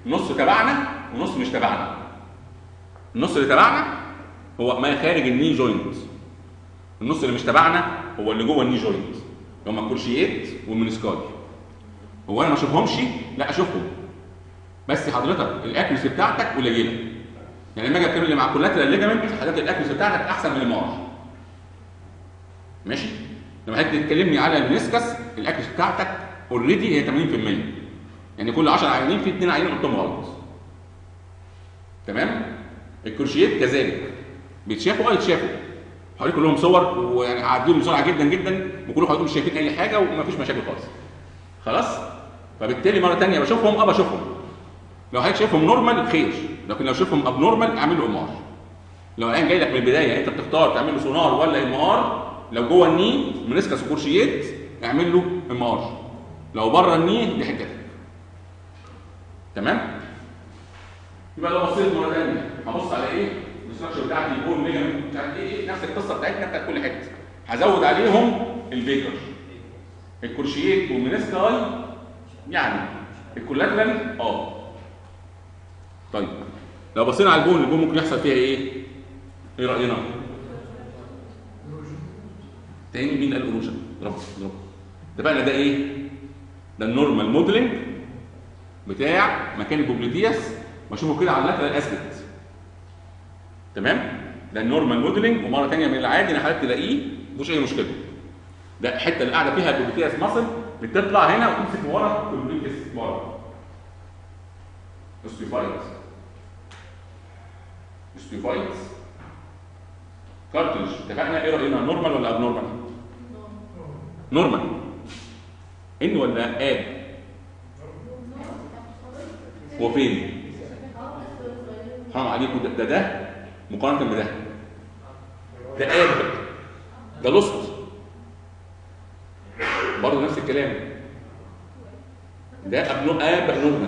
نص تبعنا ونص مش تبعنا النص اللي تبعنا هو ما خارج الني جوينت النص اللي مش تبعنا هو اللي جوه الني جوينت اللي هم الكرشيات والمنسكاي هو انا ما اشوفهمش لا اشوفهم بس حضرتك الاكيوسي بتاعتك قليله يعني لما اجي اتكلم مع كولاترال ليجامنت حضرتك الاكيوسي بتاعتك احسن من المارش ماشي لما حضرتك تكلمني على المنسكس الاكيوسي بتاعتك اوريدي هي 80% يعني كل 10 عيانين في اثنين عيانين قلتهم غلط تمام الكرشيات كذلك بيتشافوا اه يتشافوا حوالي كلهم صور ويعني هعديهم بسرعه جدا جدا وكلهم حضرتك مش شايفين اي حاجه ومفيش مشاكل خالص خلاص فبالتالي مره ثانيه بشوفهم اه بشوفهم لو حضرتك شايفهم نورمال خير لكن لو شايفهم اب نورمال اعمل له امار لو الان جاي لك من البدايه انت بتختار تعمل له سونار ولا ام ار لو جوه الني منسكس وكرشيات اعمل له ام ار لو بره الني دي حتتك تمام يبقى لو بصيت مره ثانيه هبص على ايه الاستراكشر بتاعتي يكون ليجامنت مش عارف ايه ايه نفس القصه بتاعتنا بتاعت كل حته هزود عليهم الفيجر الكرشيات والمنسكاي يعني الكولاترال اه طيب لو بصينا على البون البون ممكن يحصل فيها ايه ايه راينا تاني مين قال اروجن ضرب ضرب اتفقنا ده ايه ده النورمال موديلنج بتاع مكان البوبليتياس واشوفه كده على اللاترال اسبكت تمام ده النورمال موديلنج ومره ثانيه من العادي ان حضرتك تلاقيه مفيش اي مشكله ده الحته اللي قاعده فيها البوبليتياس مصل بتطلع هنا وتمسك ورا البوبليتياس ورا اوستيفايت اوستيفايت كارتلج اتفقنا ايه راينا نورمال ولا اب نورمال نورمال ان ولا اب هو فين حرام عليكم ده ده, ده مقارنه بده ده اب ده لوست برضه نفس الكلام ده اب نو- اب نورمال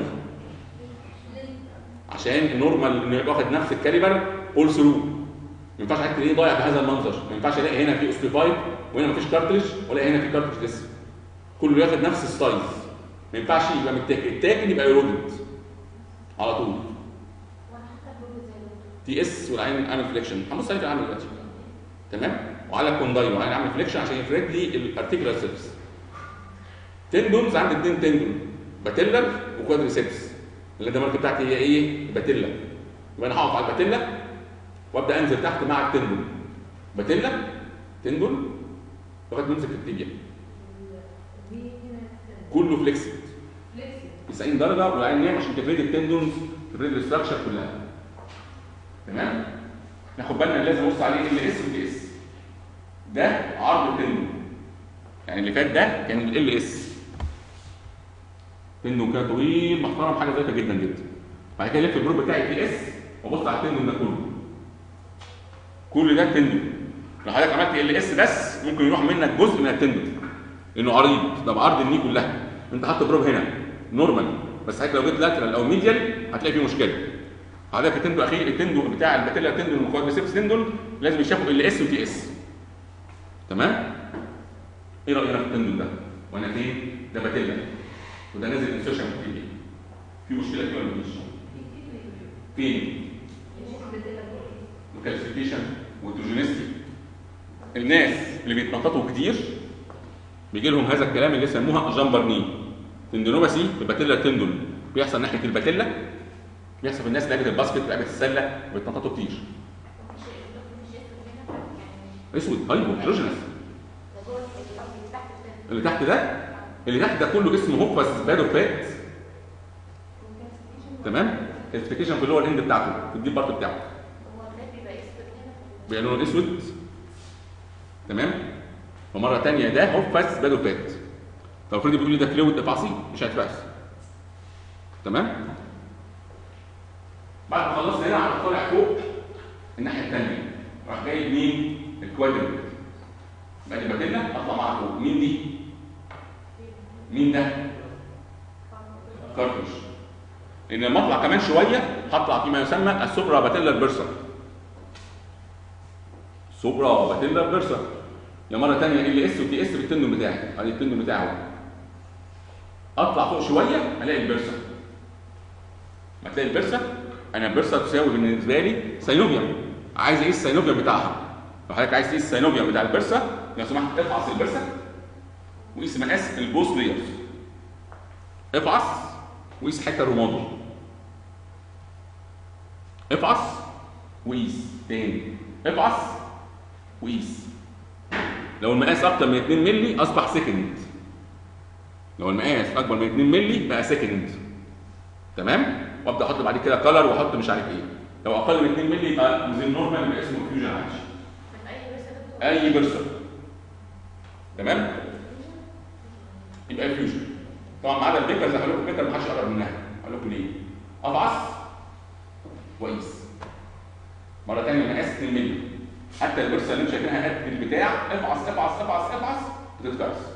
عشان النورمال انه يبقى واخد نفس الكاليبر اول ثرو ما ينفعش حد تلاقيه ضايع بهذا المنظر ما ينفعش الاقي هنا في اوستيفايد وهنا مفيش كارتلج ولا هنا في كارتلج لسه كله ياخد نفس السايز ما ينفعش يبقى متاكل التاكل يبقى ايرودد على طول تي اس والعين عامل فليكشن هنبص عليه في العمل دلوقتي تمام وعلى الكوندايل وعين عامل فليكشن عشان يفرد لي الارتيكولار سيبس تندونز عندي اتنين تندون باتيلر وكوادريسيبس اللي ده الماركه بتاعتي هي ايه؟ باتيلا يبقى انا هقف على الباتيلا وابدا انزل تحت مع التندون باتيلا تندون لغايه ما امسك التibia كله فليكسد 90 درجه والعين نايم عشان تفرد التندونز تفرد الاستراكشر كلها تمام ناخد بالنا لازم نبص عليه ال اس ودي اس ده عرض التندون يعني اللي فات ده كان ال اس تندون كده طويل محترم حاجه ظريفه جدا جدا بعد كده الف الجروب بتاعي في اس وابص على التندون ده كله كل ده تندون لو حضرتك عملت ال اس بس ممكن يروح منك جزء من التندون لانه عريض ده بعرض الني كلها انت حاطط جروب هنا نورمال بس حضرتك لو جيت لاترال او ميديال هتلاقي فيه مشكله حضرتك التندو اخير التندو بتاع الباتيلا تندون والكوادريسيبس تندون لازم يشافوا ال اس وتي اس تمام ايه راينا في التندون ده وانا فين ده باتيلا وده نازل انسيرشن في التي في مشكله فيه ولا مفيش فين الكالسيفيكيشن والتروجينيستي الناس اللي بيتنططوا كتير بيجي لهم هذا الكلام اللي يسموها جامبر ني تندونوباسي في الباتيلا تندون بيحصل ناحيه الباتيلا بيحصل في الناس لعبه الباسكت لعبه السله بيتنططوا كتير اسود ايوه تروجينس اللي تحت ده اللي تحت ده كله اسمه هوكفاس بادو فات تمام كالسيفيكيشن في اللور اند بتاعته في الديب بارت بتاعه بيبقى لونه اسود تمام ومره ثانيه ده هوكفاس بادو فات لو فريدي بيقول لي ده فلويد افعصيه مش هيتفعص تمام بعد ما خلصنا هنا على طالع فوق الناحيه الثانيه راح جايب مين الكوادرنت بقى اللي باتلنا اطلع معاها فوق مين دي مين ده كارتوش لان لما اطلع كمان شويه هطلع فيما يسمى السوبرا باتيلر بيرسر سوبرا باتيلر بيرسر يا مره ثانيه ال اس وتي اس بالتندون بتاعي ادي التندون بتاعه اطلع فوق شويه الاقي البيرسر ما تلاقي البرسه انا البرسه تساوي بالنسبه لي سينوفيوم عايز اقيس السينوفيوم بتاعها لو حضرتك عايز تقيس السينوفيوم بتاع البرسه لو سمحت افحص البرسه وقيس مقاس البوست ليرز افحص وقيس حته الرمادي افحص وقيس تاني افحص وقيس لو المقاس اكتر من 2 مللي اصبح سكند لو المقاس اكبر من 2 مللي بقى سكند تمام وابدا احط بعد كده كلر واحط مش عارف ايه لو اقل من 2 مللي يبقى زي النورمال يبقى اسمه فيوجن عادي من اي بس يا دكتور اي بيرسون تمام يبقى فيوجن طبعا ما عدا البيكرز هقول لكم البيكر ما حدش يقرب منها هقول لكم ليه افعص وقيس مره ثانيه مقاس 2 مللي حتى البرصه اللي انتم شايفينها قد البتاع افعص افعص افعص افعص بتتكرس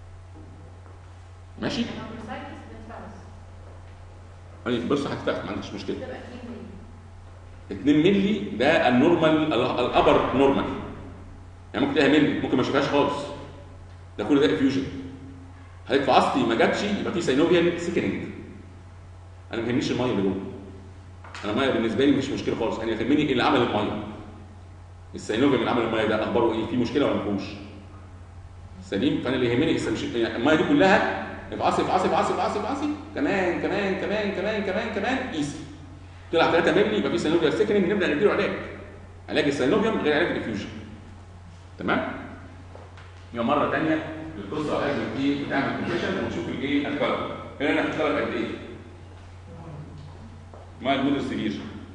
ماشي البرسايكس بتفرز يعني البرصه هتتكرس ما عندكش مشكله تبقى 2 مللي 2 مللي ده النورمال ال- الابر نورمال يعني ممكن تلاقيها ملي ممكن ما تشوفهاش خالص ده كل ده افيوجن حضرتك فحصتي ما جاتش يبقى في سينوفيان سيكنينج انا ما يهمنيش الميه اللي جوه انا الميه بالنسبه لي مش مشكله خالص انا يهمني اللي عمل الميه السينوفيان اللي عمل الميه ده اخباره ايه في مشكله ولا ما فيهوش سليم فانا اللي يهمني الس- مش- يعني الميه دي كلها افعصي افعصي افعصي افعصي افعصي كمان كمان كمان كمان كمان كمان قيسي طلع 3 مللي يبقى في سينوفيال سيكنينج نبدا نديله علاج علاج السينوفيوم غير علاج الديفيوجن تمام يبقى مره ثانيه القصه لازم ايه بتعمل كومبريشن ونشوف الايه الكلر هنا انا الكلر قد ايه ما المود سيفير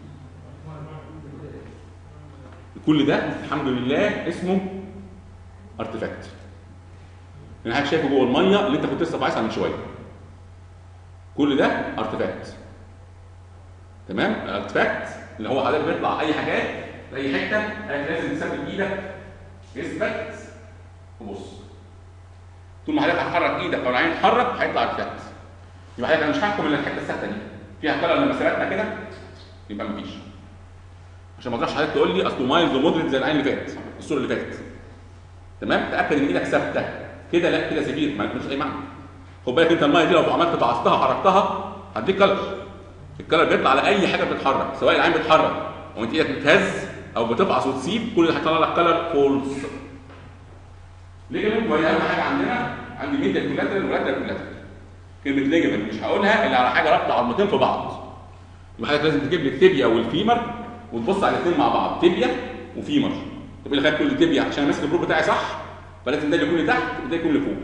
كل ده الحمد لله اسمه ارتفاكت اللي حضرتك شايفه جوه الميه اللي انت كنت لسه باعثها من شويه كل ده ارتفاكت تمام الارتفاكت اللي هو حضرتك بيطلع اي حاجات في اي حته حضرتك لازم تثبت ايدك اثبت وبص طول ما حضرتك هتحرك ايدك او العين تتحرك هيطلع ارتفاكت يبقى حضرتك انا مش هحكم الا الحته الثابته دي فيها كلر لما ثبتنا كده يبقى مفيش عشان ما تروحش حضرتك تقول لي اصله مايلد ومودريت زي العين اللي فاتت الصوره اللي فاتت تمام تاكد ان ايدك ثابته كده لا كده سيفير ما مش اي معنى خد بالك انت الميه دي لو عملت فعصتها حركتها هتديك كلر الكلر بيطلع على اي حاجه بتتحرك سواء العين بتتحرك او انت ايدك بتهز او بتفعص وتسيب كل ده هيطلع لك كلر فولس ليجمنت وهي اهم حاجه عندنا عندي ميديا كولاترال ولاترال كولاترال كلمه ليجمنت مش هقولها الا على حاجه رابطه عظمتين في بعض يبقى حضرتك لازم تجيب لي التibia والفيمر وتبص على الاثنين مع بعض تibia وفيمر تبقى اللي خدت كل التibia عشان ماسك البروب بتاعي صح فلازم ده اللي يكون لتحت وده يكون لفوق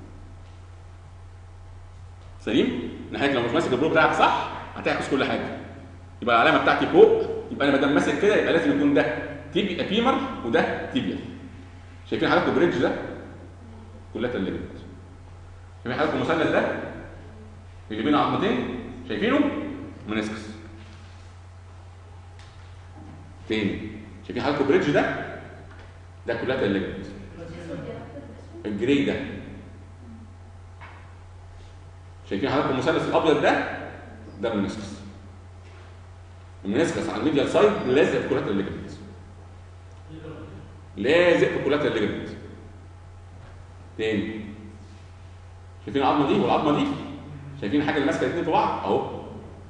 سليم ناحيه لو مش ماسك البروب بتاعك صح هتعكس كل حاجه يبقى العلامه بتاعتي فوق يبقى انا ما دام ماسك كده يبقى لازم يكون ده تيبي فيمر وده تيبيا شايفين حضرتك البريدج ده كلها الليجمنت شايفين حضرتك المثلث ده اللي بين عظمتين شايفينه منسكس تاني شايفين حضرتك البريدج ده ده كلها الليجمنت الجري ده شايفين حضرتك المثلث الابيض ده ده المنسكس المنسكس على الميديال سايد لازق في كلات الليجمنت لازق في كلات الليجمنت تاني شايفين العظمه دي والعظمه دي شايفين الحاجه اللي ماسكه الاثنين في بعض اهو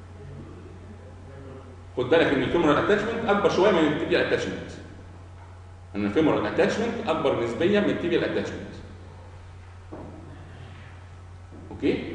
خد بالك ان الفيمورال اتاتشمنت اكبر شويه من التيبيال اتاتشمنت ان الفيمورال اتاتشمنت اكبر نسبيا من التيبيال اتاتشمنت اوكي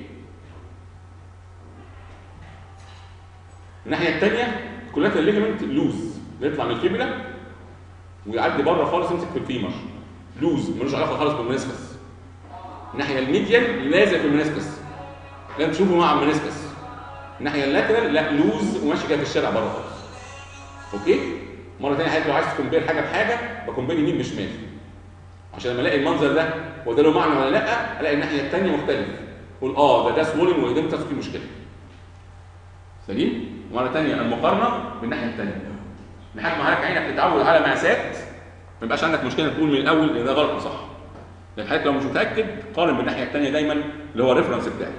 الناحيه الثانيه كلات الليجمنت لوز بيطلع من الفيبولا ويعدي بره خالص يمسك في الفيمر لوز ملوش علاقه خالص بالمنسكس الناحيه الميديال لازق في المنسكس لازم تشوفه مع المنسكس الناحيه اللاترال لا لوز وماشي كده في الشارع بره خالص اوكي مره ثانيه حضرتك لو عايز تكمبير حاجه بحاجه بكمبير يمين بشمال عشان لما الاقي المنظر ده هو ده له معنى ولا لا الاقي الناحيه الثانيه مختلف اقول اه ده ده سوولن وايدين فيه مشكله سليم مره ثانيه المقارنه بالناحيه الثانيه لحد ما حضرتك عينك تتعود على مقاسات ما يبقاش عندك مشكله تقول من الاول ان ده غلط وصح لكن حضرتك لو مش متاكد قارن بالناحيه الثانيه دايما اللي هو الريفرنس بتاعي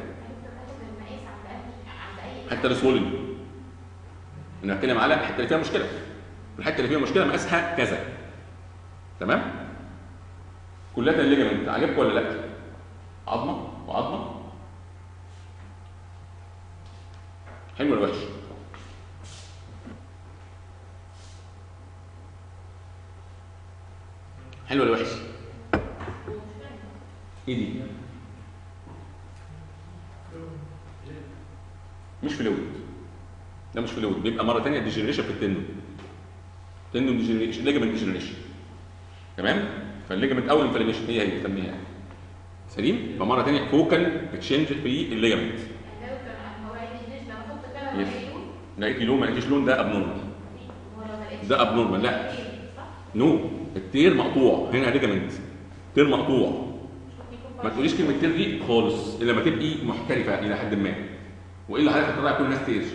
حتى السولين انا بتكلم على الحته اللي فيها مشكله الحته اللي فيها مشكله مقاسها كذا تمام كلها الليجمنت عجبك ولا لا عظمه وعظمه حلو ولا وحش حلو ولا وحش ومش فاهم ايه دي مش فلويد ده مش فلويد بيبقى مره ثانيه ديجنريشن في التندون تندون ديجنريشن ليجمنت ديجنريشن تمام فالليجمنت او انفلاميشن هي هي سميها يعني سليم فمره ثانيه فوكال تشينج في الليجمنت يعني لو كان هو عايز لما احط كده يس. وألاقيه، لقيتي لون ما لقيتيش لون ده ابنورمال هو لو ما لقيتش ده abnormal، لا. صح؟ نو التير مقطوع هنا ليجمنت تير مقطوع ممكن يكون ما تقوليش كلمه تير دي خالص الا لما تبقي محترفه الى حد ما والا حضرتك هتطلع كل الناس تير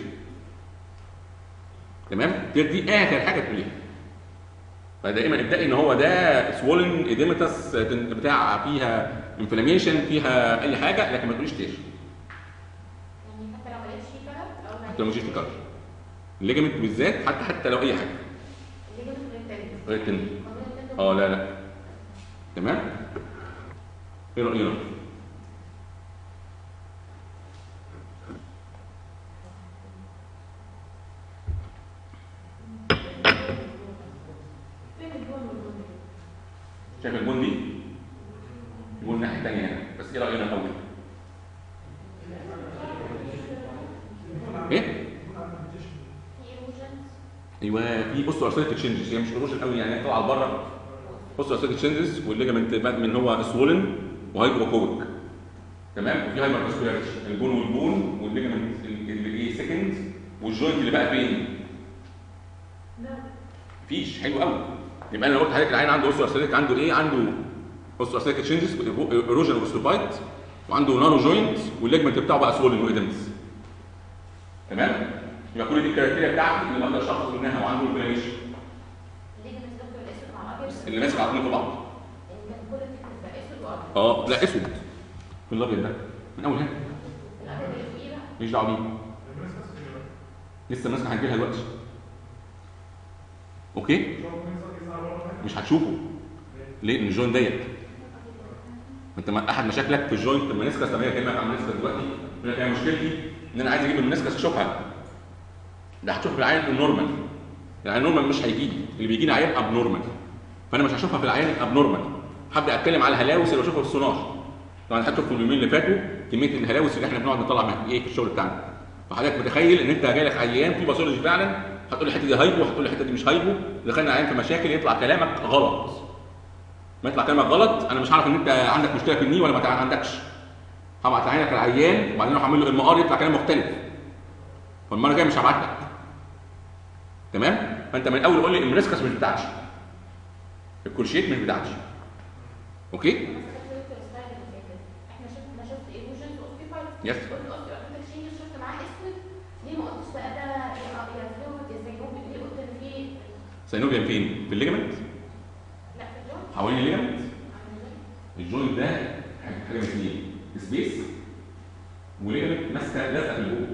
تمام تير دي اخر حاجه تقوليها فدائما ابدأي ان هو ده سوولن اديمتس بتاع فيها انفلاميشن فيها اي حاجه لكن ما تقوليش تير يعني حتى لو ما لقيتش فيه كلام او حتى لو مشيت تكرر الليجمنت بالذات حتى حتى لو اي حاجه الليجمنت غير التاني غير التندون قانون التندون اه لا لا تمام ايه راينا فين الجون والجون شايف البون دي البون الناحيه الثانيه هنا بس ايه راينا الاول ايه في ايروجنز ايوه في بصوا ارسلت تشينجز هي مش ايروجن قوي يعني هي طالعه لبره بصوا ارسلت تشينجز والليجمنت باد من هو سوولن وهايدروكويك تمام وفي هايبر فاسكولاريتي البون والبون والليجمنت اللي ايه سكند والجوينت اللي بقى بين مفيش حلو قوي يبقى انا لو قلت لحضرتك العين عنده اوستو ارسلتيك عنده ايه عنده اوستو ارسلتيك تشينجز ايروجن اوستوبايت وعنده نانو جوينت والليجمنت بتاعه بقى سوولن وادمز تمام يبقى كل دي الكرايتيريا بتاعتي اللي بقدر اشخص منها وعنده انفلاميشن الليجمنت دكتور الاسود مع الابيض اللي ماسك عقلين في بعض يعني كان كل الفكره بقى اسود وابيض اه لا اسود في الابيض ده من اول هنا الابيض اللي فوقيه بقى ماليش دعوه بيه لسه ماسكه هنجيلها دلوقتي اوكي مش هتشوفه ليه؟ لان الجوينت ضيق ما انت ما- احد مشاكلك في الجوينت المنسكس لما هي كلمه عن المنسكس دلوقتي يقول لك هي مشكلتي ان انا عايز اجيب المنسكس اشوفها ده هتشوف في العين النورمال العين النورمال مش هيجي لي اللي بيجي لي عيان اب نورمال فانا مش هشوفها في العيان الاب نورمال هبدا اتكلم على الهلاوس اللي بشوفها في السونار طبعا هتشوف في اليومين اللي فاتوا كميه الهلاوس اللي احنا بنقعد نطلع منها ايه في الشغل بتاعنا فحضرتك متخيل ان انت جاي لك عيان في باثولوجي فعلا هتقول لي الحته دي هايبو هتقول لي الحته دي مش هايبو دخلنا عيان في مشاكل يطلع كلامك غلط ما يطلع كلامك غلط انا مش عارف ان انت عندك مشكله في الني ولا ما تع- عندكش هبعت عينك العيان وبعدين اروح اعمل له ام ار يطلع كلام مختلف فالمره الجايه مش هبعت لك تمام فانت من الاول قول لي المريسكس مش بتاعتي الكورشيت مش بتاعتي اوكي مثلا دكتور السلايد اللي فاتت احنا شفت انا شفت ايروجنز اوستيفايد يس قلت اوستيفايد تشينج شفت معاه اسود ليه ما قلتش بقى ده يا يا فلويد يا زينوب ليه قلت ان في سينوبيان فين في الليجمنت لا في الجون حوالين الليجمنت عن الجون. الجوينت ده حاجه حاجة من اثنين سبيس وليجمنت ماسكه لازقه في الجو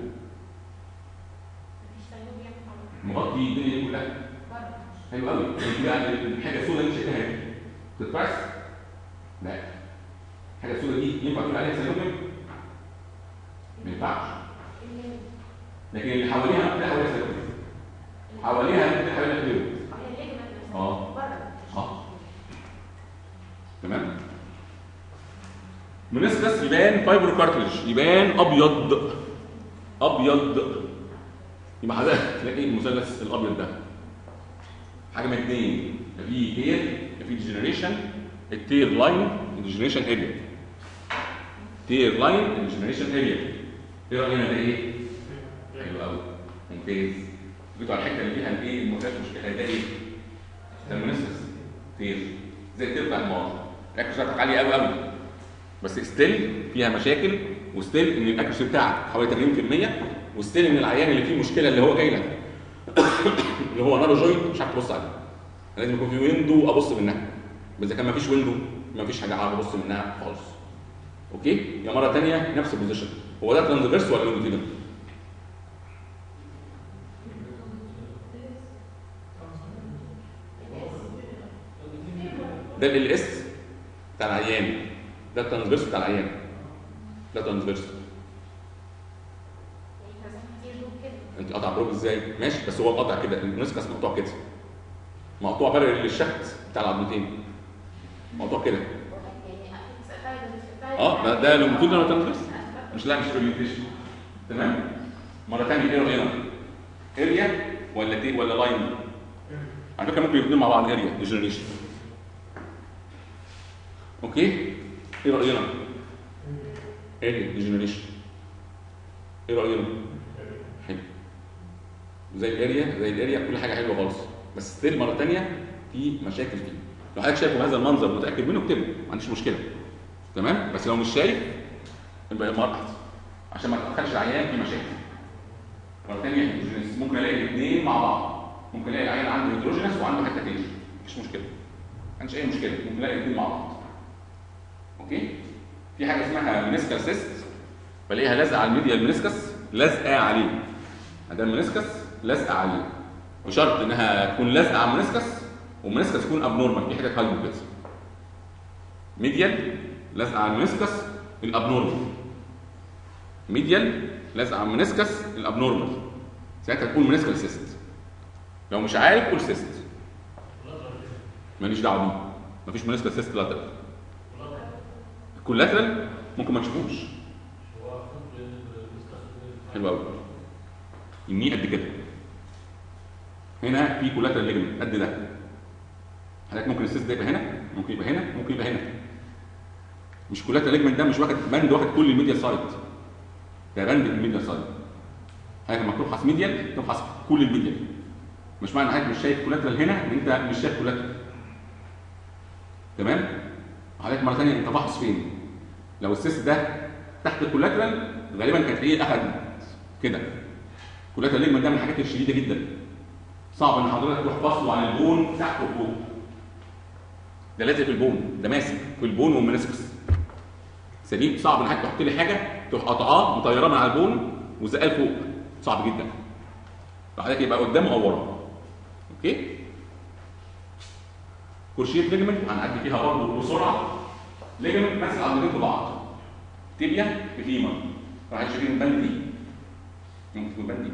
مفيش سينوب ينفع مغطي الدنيا دي كلها بره حلو قوي انت بقى الحاجه السوداء اللي شايفها دي تتبرس لا الحاجه السوداء دي ينفع تقول عليها سينوبيان ما ينفعش اللي لكن اللي حواليها لا حواليها سينوبيان حواليها اللي حواليها فلويد هي الليجمنت نفسها اه. بره اه تمام منسكس يبان فايبرو كارتلج يبان ابيض ابيض يبقى حضرتك تلاقي المثلث الابيض ده حاجه من اثنين يا في تير يا في ديجنريشن التير لاين الديجنريشن اريا تير لاين الديجنريشن اريا ايه راينا ده ايه؟ حلو قوي ممتاز جيتوا على الحته اللي فيها الايه المثلث مشكله ده ايه؟ ده المنسكس تير زي التير بتاع المار الاكيوسي بتاعتك عاليه قوي قوي بس ستيل فيها مشاكل وستيل ان الاكيوسي بتاعك حوالي 80% وستيل ان العيان اللي فيه مشكله اللي هو جاي لك اللي هو نارو جوينت مش عارف تبص عليه لازم يكون في ويندو ابص منها بس اذا كان ما فيش ويندو ما فيش حاجه عارف ابص منها خالص اوكي يا مره ثانيه نفس البوزيشن هو ده ترانزفيرس ولا لونجيتيودنال ده ال اس بتاع العيان ده الترانسفيرس بتاع العيان ده ترانسفيرس يعني احنا زي كتير دول كده انت قطع بروب ازاي ماشي بس هو قطع كده المنسكس مقطوع كده مقطوع بارل للشحت بتاع العظمتين موضوع كده يعني سألتها مش سألتها اه ده ده لونجيتودينال ترانسفيرس مش لا مش اورينتيشن تمام مره ثانيه ايه راينا اريا ولا تي ولا لاين على فكره ممكن يكونوا مع بعض اريا ديجنريشن اوكي ايه راينا اريا ديجنريشن ايه راينا حلو زي الاريا زي الاريا كل حاجه حلوه خالص بس ستيل مره ثانيه في مشاكل فيه لو حضرتك شايفه هذا المنظر متاكد منه اكتبه ما عنديش مشكله تمام بس لو مش شايف يبقى يبقى احسن عشان ما تدخلش العيان في مشاكل مره ثانيه هيدروجينس ممكن الاقي الاثنين مع بعض ممكن الاقي العيان عنده هيدروجينس وعنده حته تاني مفيش مشكله ما عنديش اي مشكله ممكن الاقي الاثنين مع بعض اوكي في حاجه اسمها منسكال سيست بلاقيها لازقه على الميديا المنسكس لازقه عليه ده المنسكس لازقه عليه بشرط انها تكون لازقه على المنسكس والمنسكس يكون ابنورمال في حاجه هايبو كده ميديال لازقه على المنسكس الابنورمال ميديال لازقه على المنسكس الابنورمال ساعتها تكون منسكال سيست لو مش عارف قول سيست ماليش دعوه بيه مفيش منسكال سيست لاترال الكولاترال ممكن ما تشوفوش حلو قوي يميه قد كده هنا في كولاترال ليجمنت قد ده حضرتك ممكن السيست ده يبقى هنا ممكن يبقى هنا ممكن يبقى هنا مش كولاترال ليجمنت ده مش واخد بند واخد كل الميديا سايد ده بند الميديا سايد حضرتك لما تبحث ميديال تبحث كل الميديا مش معنى حضرتك مش شايف كولاترال هنا ان انت مش شايف كولاترال تمام حضرتك مره ثانيه انت باحث فين لو السيست ده تحت الكولاترال غالبا كانت ايه اخد كده كولاترال ليجمنت ده من الحاجات الشديده جدا صعب ان حضرتك تروح فاصله عن البون تحت وفوق ده لازق في البون ده ماسك في البون والمنسكس سليم صعب ان حضرتك تحط لي حاجه تروح قطعاه مطيراه من على البون وزقاه لفوق صعب جدا فحضرتك يبقى قدامه او ورا اوكي كرشيه ليجمنت هنعدي فيها برضه بسرعه ليجمنت ماسك عضلتين في بعض تيبيا بفيمر راح شايفين البند دي ممكن تكون البند دي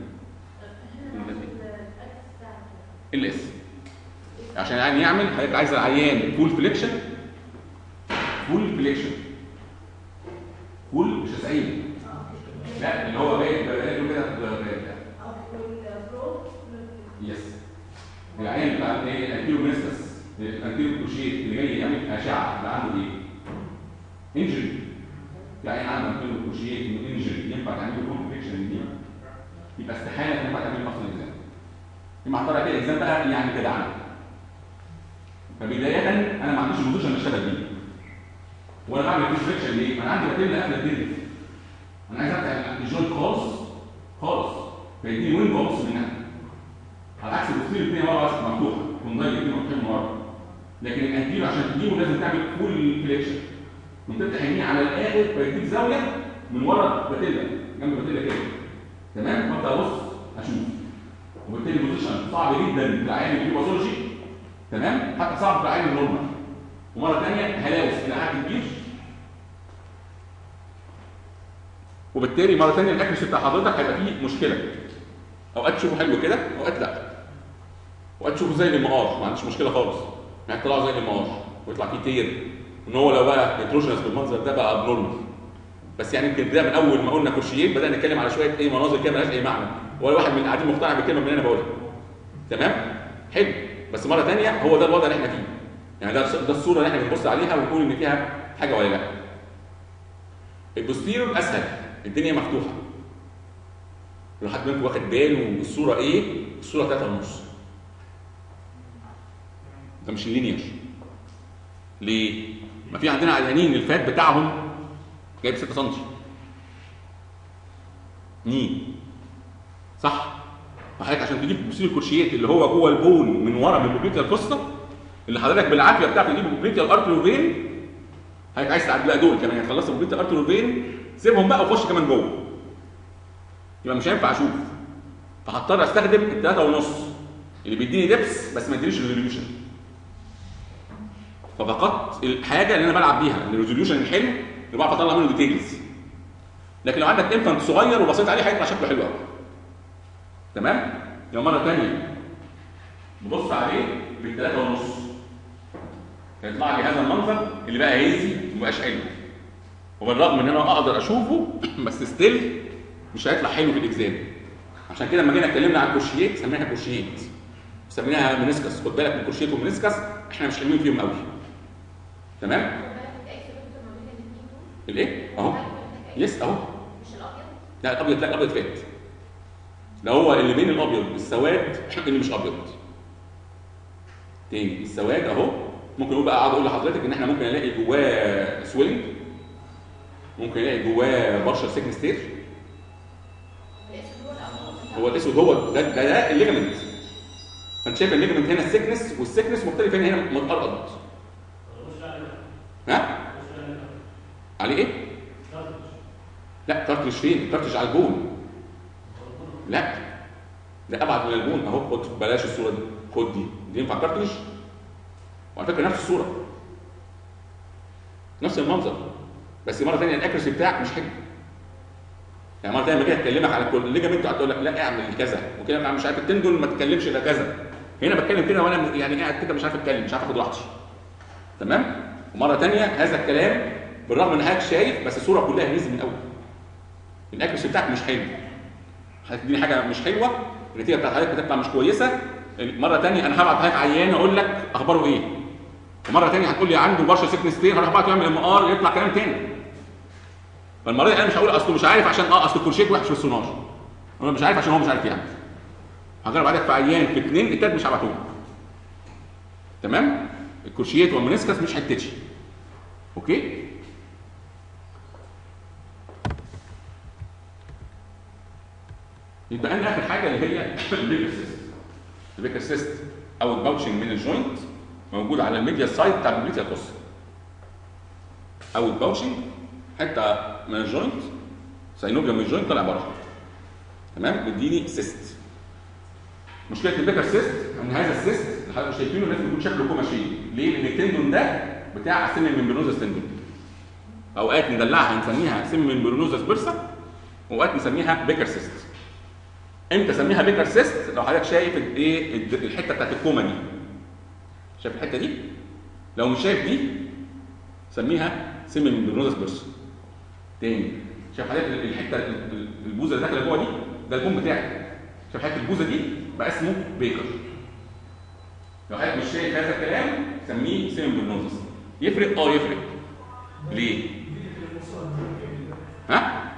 ال اس عشان يعني يعمل حضرتك عايز العيان فول فليكشن فول فليكشن فول مش 90 لا اللي هو باين باين كده باين. يس العين بتاع ايه الانتيرو ميستس الانتيرو كروشيه اللي جاي يعمل اشعه اللي عنده ايه انجري العين عنده انتيرو كروشيه انه انجري ينفع تعمل له كونفكشن دي يبقى استحاله تنفع تعمل مصل اكزام يبقى احضرها كده اكزام بقى يعني كده عنه فبدايه انا ما عنديش بوزيشن اشتغل بيه وانا بعمل كونفكشن ليه؟ ما انا عندي بتيلا قافله الدنيا انا عايز افتح الجوينت خالص خالص فيديني وين بوكس منها على عكس البوستير الاثنين مره واحده مفتوحه كون ضايق الاثنين مفتوحين من ورا لكن الانتير عشان تجيبه لازم تعمل فول فليكشن وتفتح يمين على الاخر فيديك زاويه من ورا بتيلا جنب بتيلا كده تمام فانت ابص اشوف وبالتالي البوزيشن صعب جدا في العين اللي باثولوجي تمام حتى صعب في العين النورمال ومره ثانيه هلاوس الى حد كبير وبالتالي مره ثانيه الاكريسي بتاع حضرتك هيبقى فيه مشكله اوقات تشوفه حلو كده اوقات لا اوقات تشوفه زي المقار ما عنديش مشكله خالص يعني طلعه زي المقار ويطلع فيه تير ان هو لو بقى هيتروجينس بالمنظر ده بقى ابنورمال بس يعني يمكن ده من اول ما قلنا كرشيين بدانا نتكلم على شويه ايه مناظر كده مالهاش اي معنى ولا واحد من اللي قاعدين مقتنع بالكلمه من اللي انا بقولها تمام حلو بس مره ثانيه هو ده الوضع اللي احنا فيه يعني ده ده الصوره اللي احنا بنبص عليها ونقول ان فيها حاجه ولا لا البوستيريور اسهل الدنيا مفتوحه لو حد منكم واخد باله الصوره ايه الصوره 3 ونص ده مش اللينير ليه ما في عندنا عيانين الفات بتاعهم جايب 6 سم مين صح فحضرتك عشان تجيب بوستيريور كورشيات اللي هو جوه البون من ورا من البوبليتيال فوسطا اللي حضرتك بالعافيه بتعرف تجيب البوبليتيال ارتريو فين حضرتك عايز تعدي بقى دول كمان خلصت البوبليتيال ارتريو فين سيبهم بقى وخش كمان جوه يبقى مش هينفع اشوف فهضطر استخدم الثلاثة ونص اللي بيديني دبس بس ما يدينيش ريزوليوشن ففقدت الحاجه اللي انا بلعب بيها الريزوليوشن الحلو اللي بعرف اطلع منه ديتيلز لكن لو عندك انفانت صغير وبصيت عليه هيطلع شكله حلو قوي تمام لو مره ثانيه ببص عليه بالثلاثة ونص هيطلع لي هذا المنظر اللي بقى هيزي ومبقاش حلو وبالرغم ان انا اقدر اشوفه بس ستيل مش هيطلع حلو في الاجزام عشان كده لما جينا اتكلمنا عن الكوشيات سميناها كوشيات سميناها منسكس خد بالك من الكوشيات والمنسكس احنا مش حلوين فيهم قوي تمام خد بالك الاكس دكتور ما بين الاثنين دول الايه اهو خد بالك من الإكس. يس اهو مش الابيض لا الابيض لا الابيض فات ده هو اللي بين الابيض والسواد اللي مش ابيض تاني السواد اهو ممكن نقول بقى اقعد اقول لحضرتك ان احنا ممكن نلاقي جواه سويلنج ممكن نلاقي جواه بارشل سيكن ستير الاسود هو الابيض هو الاسود هو ده ده, ده الليجمنت فانت شايف الليجمنت هنا السيكنس والسيكنس مختلف هنا هنا متقرض ها عليه ايه لا كارتريج فين كارتريج على البون لا ده ابعد من البون اهو خد بلاش الصوره دي خد دي دي ينفع كارتريج وعلى فكره نفس الصوره نفس المنظر بس مره ثانيه الاكرسي بتاعك مش حلو يعني مره ثانيه لما اجي اكلمك على كل الليجامنت هتقول لك لا اعمل كذا وكده أنا مش عارف التندون ما تتكلمش الا كذا هنا بتكلم كده وانا يعني قاعد كده مش عارف اتكلم مش عارف اخد راحتي تمام ومره ثانيه هذا الكلام بالرغم ان حضرتك شايف بس الصوره كلها هيز من اول الاكرسي بتاعك مش حلو هتديني حاجه مش حلوه النتيجه بتاعت حضرتك بتطلع مش كويسه مره ثانيه انا هبعت حضرتك عيان اقول لك اخباره ايه ومره ثانيه هتقول لي عنده برشا سيكنستين هروح بعته يعمل ام ار يطلع كلام تاني فالمره دي انا مش هقول اصله مش عارف عشان اه اصل الكورشيت وحش في السونار انا مش عارف عشان هو مش عارف يعمل هجرب عليك في عيان في اثنين التالت مش هبعته لك. تمام الكورشيت والمنسكس مش حتتي اوكي يبقى لنا اخر حاجه اللي هي البيكر سيست البيكر سيست او الباوتشنج من الجوينت موجود على الميديا سايد بتاع البليتيا توس او الباوتشنج حته من الجوينت ساينوبيا من الجوينت طلع بره تمام مديني سيست مشكله البيكر سيست ان هذا السيست اللي حضرتك شايفينه لازم يكون شكله كوماشي ليه؟ لان التندون ده بتاع سيمي ممبرونوزا تندون اوقات ندلعها نسميها سيمي ممبرونوزا سبيرسا واوقات نسميها بيكر سيست امتى اسميها بيكر سيست لو حضرتك شايف الايه الد- الحته بتاعت الكوما دي شايف الحته دي لو مش شايف دي سميها سيمي ممبرونوزا سبيرسا تاني شايف حضرتك الحته ال- ال- البوزه اللي داخله جوه دي ده البوم بتاعك شايف حته البوزه دي بقى اسمه بيكر لو حضرتك مش شايف هذا الكلام سميه سيمي ممبرونوزا يفرق اه يفرق ليه ها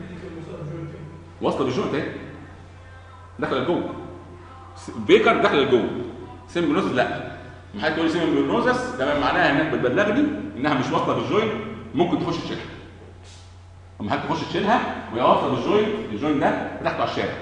واصله بالجوينت اهي داخله لجوه بيكر داخله لجوه سيمبلونوزس لا ما حد تقول لي سيمبلونوزس ده معناها انك بتبلغني انها مش واصله بالجوينت ممكن تخش تشيلها اما حد تخش تشيلها وهي واصله بالجوينت الجوينت ده فتحته على الشارع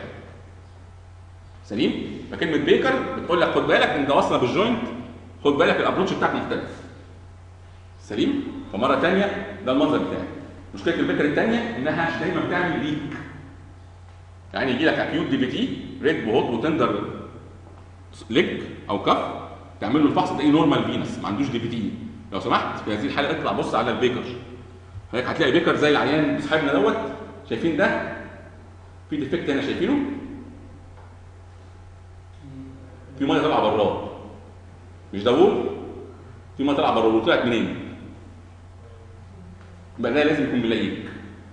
سليم فكلمه بيكر بتقول لك خد بالك انت واصله بالجوينت خد بالك الابروتش بتاعك مختلف سليم فمره ثانيه ده المنظر بتاعي مشكله البيكر الثانيه انها دايما بتعمل ليك يعني يجي لك اكيوت دي بي تي ريد وهوت وتندر ليج او كف تعمل له الفحص تلاقيه نورمال فينس ما عندوش دي بي تي لو سمحت في هذه الحاله اطلع بص على البيكر هيك هتلاقي بيكر زي العيان صاحبنا دوت شايفين ده في ديفكت هنا شايفينه في ميه طالعه براه مش داوود في ميه طالعه براه طلعت منين؟ يبقى ده لازم يكون مليك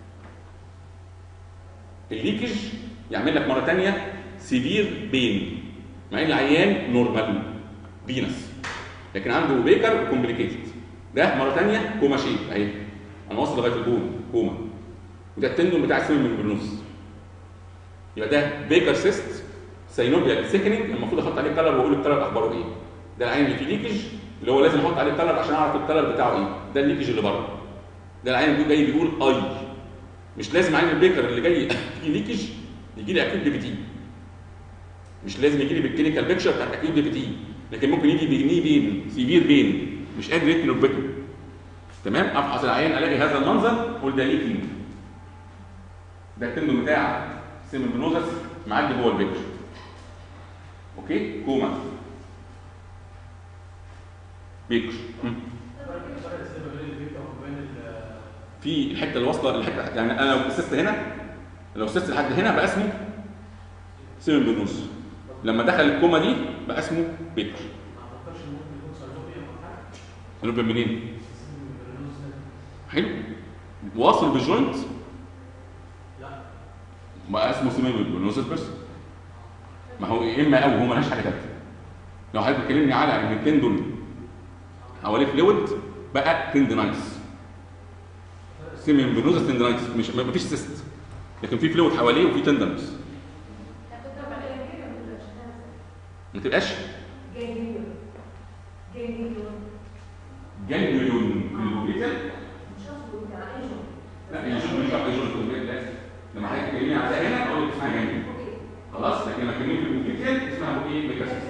الليكج يعمل لك مره ثانيه سيفير بين مع ان العيان نورمال فينس لكن عنده بيكر كومبليكيتد ده مره ثانيه كوما شيب اهي انا واصل لغايه البون كوما وده التندون بتاع السيمي من البرنوس يبقى ده بيكر سيست سينوبيا سيكنينج المفروض احط عليه كلر واقول الكلر اخباره ايه ده العين اللي فيه ليكج اللي هو لازم احط عليه كلر عشان اعرف الكلر بتاعه ايه ده الليكج اللي بره ده العين اللي جاي بيقول اي مش لازم عين البيكر اللي جاي فيه ليكج يجي لي اكيد دي بي تي مش لازم يجي لي بالكلينيكال بيكشر بتاعت اكيد دي بي تي لكن ممكن يجي بجنيه بين سيفير بين مش قادر يكتب البيكر تمام افحص العيان الاقي هذا المنظر اقول ده ليكينج ده التندون بتاع سيمبلونوزس معدي جوه البيكر اوكي كوما بيكر مم. في الحته اللي واصله الحته يعني انا لو السيست هنا لو السيست لحد هنا بقى اسمه سيمبلونوس لما دخل الكوما دي بقى اسمه بيكر سينوبيا منين حلو واصل بالجوينت لا ما اسمه سينوبيا بالنوزل بس ما هو يا اما او هو ملهاش حاجه ثالثه لو حضرتك بتكلمني على ان التندون حواليه فلويد بقى تندنايتس سيمين بنوزا تندنايتس مش ما فيش سيست لكن في فلويد حواليه وفي تندنس ما تبقاش جانجليون في البوبيتال لا هي شوف مش واحده جوه البوبيتال لازم لما حضرتك تكلمني على ده هنا اقول لك اسمها جانجليون خلاص لكن لما تكلمني في البوبيتال اسمها ايه ميكاسيس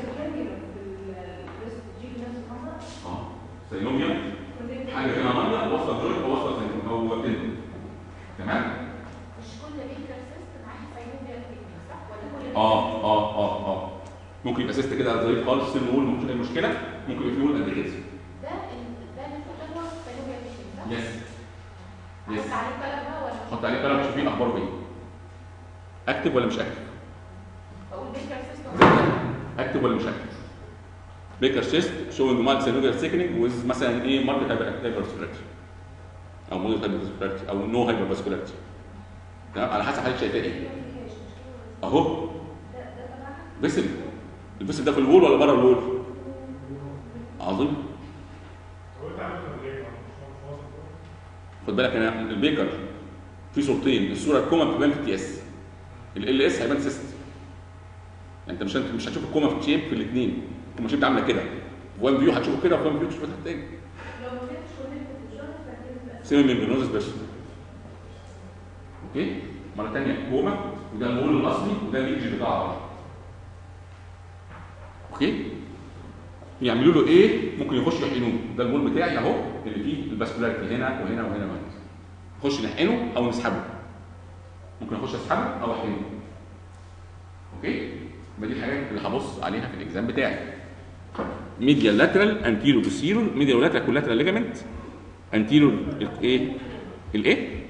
اه سينوميا حاجه فيها ميه وصل جوينت ووصل سينوميا هو تندن تمام مش كل بيكر سيست معاه سينوبيا صح ولا كل اه اه اه اه ممكن يبقى سيست كده ظريف خالص سن وول مفيش اي مشكله ممكن يبقى في وول قد كده ده ال- ده اللي فوق ده هو سينوبيا بيكر صح؟ يس يس حط عليه قلم بقى ولا حط عليه كلام تشوفيه اخباره ايه اكتب ولا مش اكتب بقول بيكر سيست اكتب ولا مش اكتب بيكر شيست شوينج مال سيلولار سيكنينج ويز مثلا ايه ماركت هايبر فاسكولاريتي او موديل هايبر فاسكولاريتي او نو هايبر فاسكولاريتي تمام على حسب حضرتك شايفاه ايه اهو بسل البسل ده في الوول ولا بره الوول عظيم هو انت عامل تمرين مش واثق خد بالك انا البيكر في صورتين الصوره الكوما بتبان في التي اس ال اس هيبان سيست يعني انت مش انت مش هتشوف الكوما في شيب في الاثنين الكوما شيب عامله كده في وان فيو هتشوفه كده وفي وان فيو تشوفه تحت تاني لو ما كانش كونكتد بالجوينت فهتبقى سيمي ميمبرينوزس بس اوكي مره ثانيه كوما وده المول الاصلي وده الايدج بتاعه اوكي يعملوا له ايه ممكن يخش يحقنوه ده المول بتاعي اهو اللي فيه الباسكولاريتي هنا وهنا وهنا وهنا نخش نحقنه او نسحبه ممكن اخش اسحبه او احقنه اوكي يبقى دي الحاجات اللي هبص عليها في الاكزام بتاعي ميديال لاترال انتيرو بوسيرو ميديال لاترال كولاترال ليجامنت انتيرو الايه الايه